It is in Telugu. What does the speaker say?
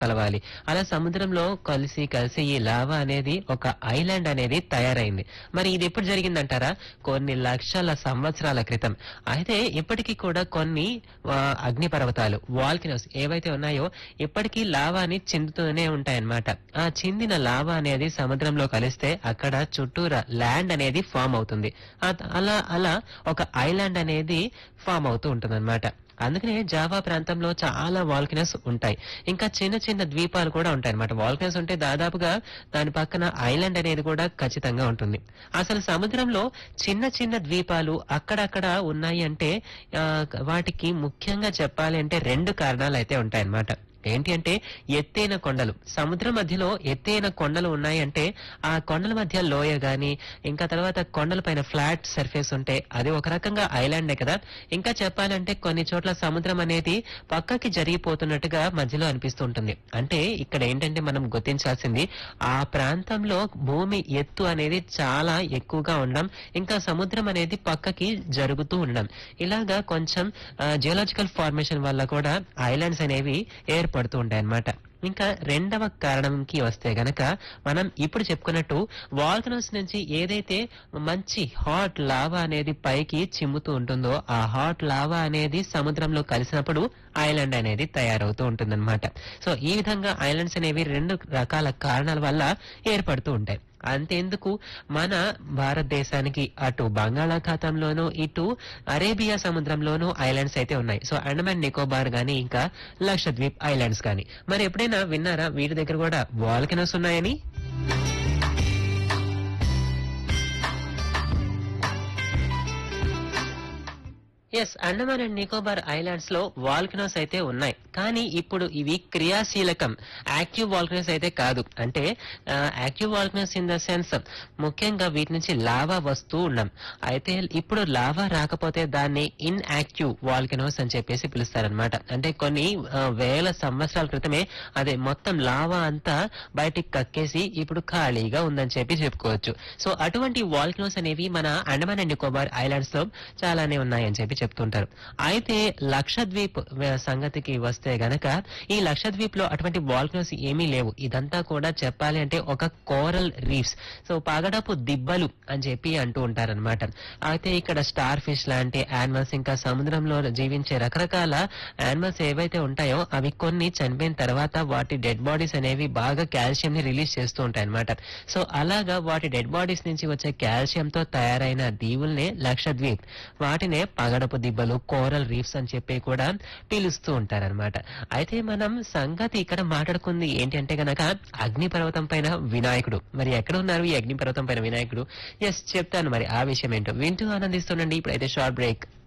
కలవాలి అలా సముద్రంలో కలిసి కలిసి ఈ లావా అనేది ఒక ఐలాండ్ అనేది తయారైంది మరి ఇది ఎప్పుడు జరిగిందంటారా కొన్ని లక్షల సంవత్సరాల క్రితం అయితే ఇప్పటికీ కూడా కొన్ని ఆ, అగ్నిపర్వతాలు వాల్కినోస్ ఏవైతే ఉన్నాయో ఇప్పటికీ లావాని చిందుతూనే ఉంటాయన్నమాట ఆ చిందిన లావా అనేది సముద్రంలో కలిస్తే అక్కడ చుట్టూరా ల్యాండ్ అనేది ఫామ్ అవుతుంది ఆ- అలా అలా ఒక ఐలాండ్ అనేది ఫామ్ అవుతూ ఉంటుందన్నమాట అందుకనే జావా ప్రాంతంలో చాలా వాల్కినస్ ఉంటాయి ఇంకా చిన్న చిన్న ద్వీపాలు కూడా ఉంటాయి అనమాట వాల్కినస్ ఉంటే దాదాపుగా దాని పక్కన ఐలాండ్ అనేది కూడా ఖచ్చితంగా ఉంటుంది అసలు సముద్రంలో చిన్న చిన్న ద్వీపాలు అక్కడక్కడ ఉన్నాయి అంటే ఆ, వాటికి ముఖ్యంగా చెప్పాలి అంటే రెండు కారణాలు అయితే ఉంటాయన్నమాట ఏంటి అంటే ఎత్తైన కొండలు సముద్రం మధ్యలో ఎత్తైన కొండలు ఉన్నాయంటే ఆ కొండల మధ్య లోయ గాని ఇంకా తర్వాత కొండల పైన ఫ్లాట్ సర్ఫేస్ ఉంటే అది ఒక రకంగా ఐలాండే కదా ఇంకా చెప్పాలంటే కొన్ని చోట్ల సముద్రం అనేది పక్కకి జరిగిపోతున్నట్టుగా మధ్యలో అనిపిస్తూ ఉంటుంది అంటే ఇక్కడ ఏంటంటే మనం గుర్తించాల్సింది ఆ ప్రాంతంలో భూమి ఎత్తు అనేది చాలా ఎక్కువగా ఉండడం ఇంకా సముద్రం అనేది పక్కకి జరుగుతూ ఉండడం ఇలాగా కొంచెం జియోలాజికల్ ఫార్మేషన్ వల్ల కూడా ఐలాండ్స్ అనేవి ఏర్పడుతూ ఉంటాయి అన్నమాట ఇంకా రెండవ కారణంకి వస్తే గనక మనం ఇప్పుడు చెప్పుకున్నట్టు వాల్కనోస్ నుంచి ఏదైతే మంచి హాట్ లావా అనేది పైకి చిమ్ముతూ ఉంటుందో ఆ హాట్ లావా అనేది సముద్రంలో కలిసినప్పుడు ఐలాండ్ అనేది తయారవుతూ ఉంటుందన్నమాట సో ఈ విధంగా ఐలాండ్స్ అనేవి రెండు రకాల కారణాల వల్ల ఏర్పడుతూ ఉంటాయి అంతేందుకు మన భారతదేశానికి అటు బంగాళాఖాతంలోనూ ఇటు అరేబియా సముద్రంలోనూ ఐలాండ్స్ అయితే ఉన్నాయి సో అండమాన్ నికోబార్ గానీ ఇంకా లక్షద్వీప్ ఐలాండ్స్ గానీ మరి ఎప్పుడైనా విన్నారా వీటి దగ్గర కూడా వాల్కెనోస్ ఉన్నాయని yes Andaman and Nicobar islands లో వాల్కనోస్ అయితే ఉన్నాయి కానీ ఇప్పుడు ఇవి క్రియాశీలకం యాక్టివ్ వాల్కనోస్ అయితే కాదు అంటే active volcanoes in the sense ముఖ్యంగా వీటి నుంచి లావా వస్తూ ఉన్నాం అయితే ఇప్పుడు లావా రాకపోతే దాన్ని ఇన్ యాక్టివ్ వాల్కనోస్ అని చెప్పేసి పిలుస్తారనమాట అంటే కొన్ని ఆ, వేల సంవత్సరాల క్రితమే అదే మొత్తం లావా అంతా బయటికి కక్కేసి ఇప్పుడు ఖాళీగా ఉందని చెప్పి చెప్పుకోవచ్చు సో అటువంటి వాల్కనోస్ అనేవి మన అండమాన్ అండ్ నికోబార్ ఐలాండ్స్ లో చాలానే ఉన్నాయని చెప్పి చెప్తుంటారు అయితే లక్షద్వీప్ వ- సంగతికి వస్తే గనక ఈ లక్షద్వీప్ లో అటువంటి వాల్కనోస్ ఏమీ లేవు ఇదంతా కూడా చెప్పాలి అంటే ఒక కోరల్ రీఫ్స్ సో పగడపు దిబ్బలు అని చెప్పి అంటూ ఉంటారన్నమాట అయితే ఇక్కడ స్టార్ ఫిష్ లాంటి యానిమల్స్ ఇంకా సముద్రంలో జీవించే రకరకాల యానిమల్స్ ఏవైతే ఉంటాయో అవి కొన్ని చనిపోయిన తర్వాత వాటి డెడ్ బాడీస్ అనేవి బాగా కాల్షియం ని రిలీజ్ చేస్తూ ఉంటాయి అనమాట సో అలాగా వాటి డెడ్ బాడీస్ నుంచి వచ్చే కాల్షియం తో తయారైన దీవుల్నే లక్షద్వీప్ వాటినే పగడపు దిబ్బలు కోరల్ రీఫ్స్ అని చెప్పి కూడా పిలుస్తూ ఉంటారన్నమాట అయితే మనం సంగతి ఇక్కడ మాట్లాడుకుంది ఏంటి అంటే గనక అగ్నిపర్వతం పైన వినాయకుడు మరి ఎక్కడ ఉన్నారు ఈ అగ్నిపర్వతం పైన వినాయకుడు ఎస్ చెప్తాను మరి ఆ విషయం ఏంటో వింటూ ఆనందిస్తుండండి ఇప్పుడైతే షార్ట్ బ్రేక్